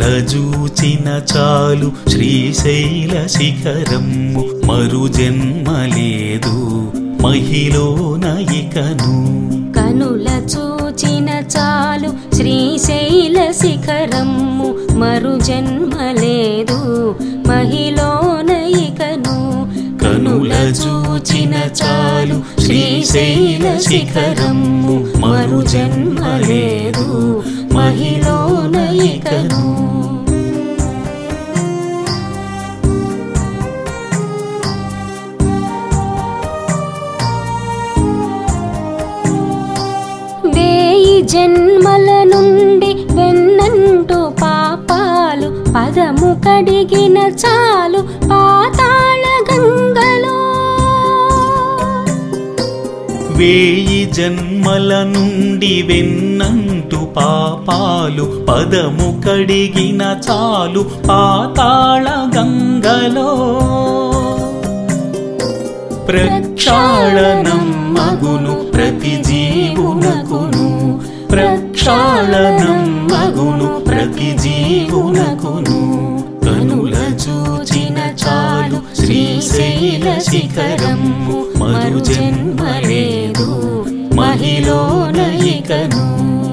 జూచిన చాలు శ్రీశైల శిఖరము మరు జన్మ లేదు మహిలోన ఇకను కనుల చూచిన చాలు శ్రీశైల శిఖరము మరు జన్మ లేదు మహిలోన ఇకను కనుల చూచిన చాలు శ్రీశైల శిఖరము మరు జన్మ లేదు మహిలోన ఇకను వేయి జన్మల నుండి వెన్నంటూ పాపాలు పదము కడిగిన చాలు పాతాళ గంగలో వేయి జన్మల నుండి వెన్నంటు పాపాలు పదము కడిగిన చాలు పాతాళ గంగలో ప్రక్షాళనం మగును ప్రతి జీవునకును ప్రక్షాళనం మగును ప్రతి జీవునకును కనుల చూచిన చాలు శ్రీశైల శిఖరము మరు జన్మ లేదు మహిలోన ఇకను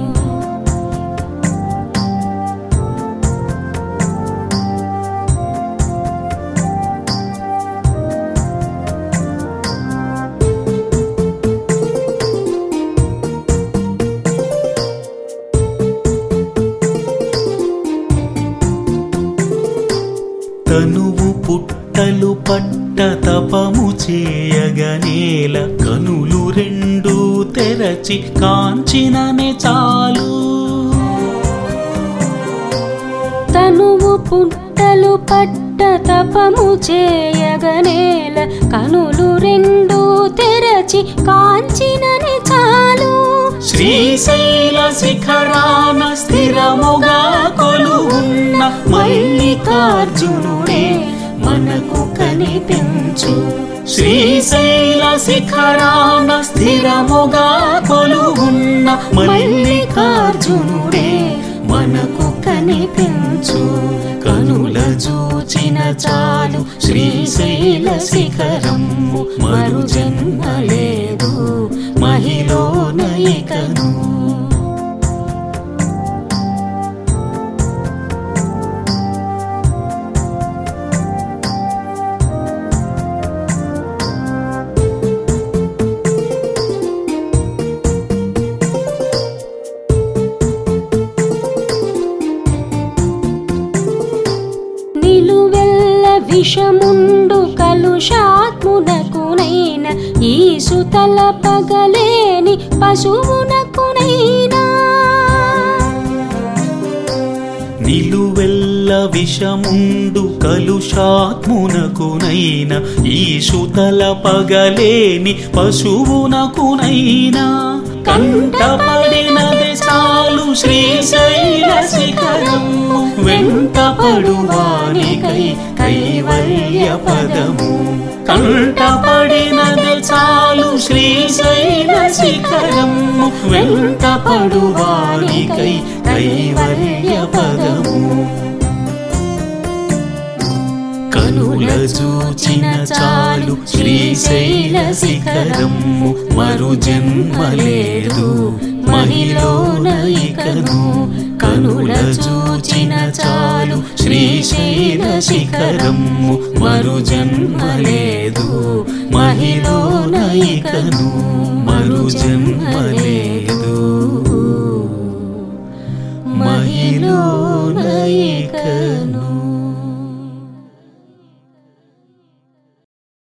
తనువు పుట్టలు పట్ట తపము చేయగనేల కనులు రెండు తెరచి కాంచిననే చాలు తనువు పుట్టలు పట్ట తపము చేయగనేల కనులు రెండు తెరచి కాంచినని చాలు శ్రీశైల శిఖరాన స్థిరముగా కొలువున్న మల్లికార్జునుడే మనకు కనిపించు శ్రీశైల శిఖరాన స్థిరముగా కొలువున్న మల్లికార్జునుడే మనకు కనిపించు కనుల చూచిన చాలు శ్రీశైల శిఖరము మరు జన్మ లేదు మహిలోన ఇకను నిలువెల్ల విషముండు కలుషాత్మునకునైన ఈ సుతల పగలేని పశువునకునైనా నిలువెల్ల విషముండు కలుషాత్మునకునైన ఈ సుతల పగలేని పశువునకునైనా కంటపడినది చాలు శ్రీశైల శిఖరము వెంటపడువానికై కైవల్య పదము కంటపడినది చాలు శ్రీశైల శిఖరము వెంటపడువానికై కైవల్య పదము కనుల చూచిన చాలు శ్రీశైల శిఖరము మరు జన్మ లేదు మహిలోన ఇకను కనుల చూచిన చాలు శ్రీశైల శిఖరము మరు జన్మ లేదు మహిలోన ఇకను మరు జన్మ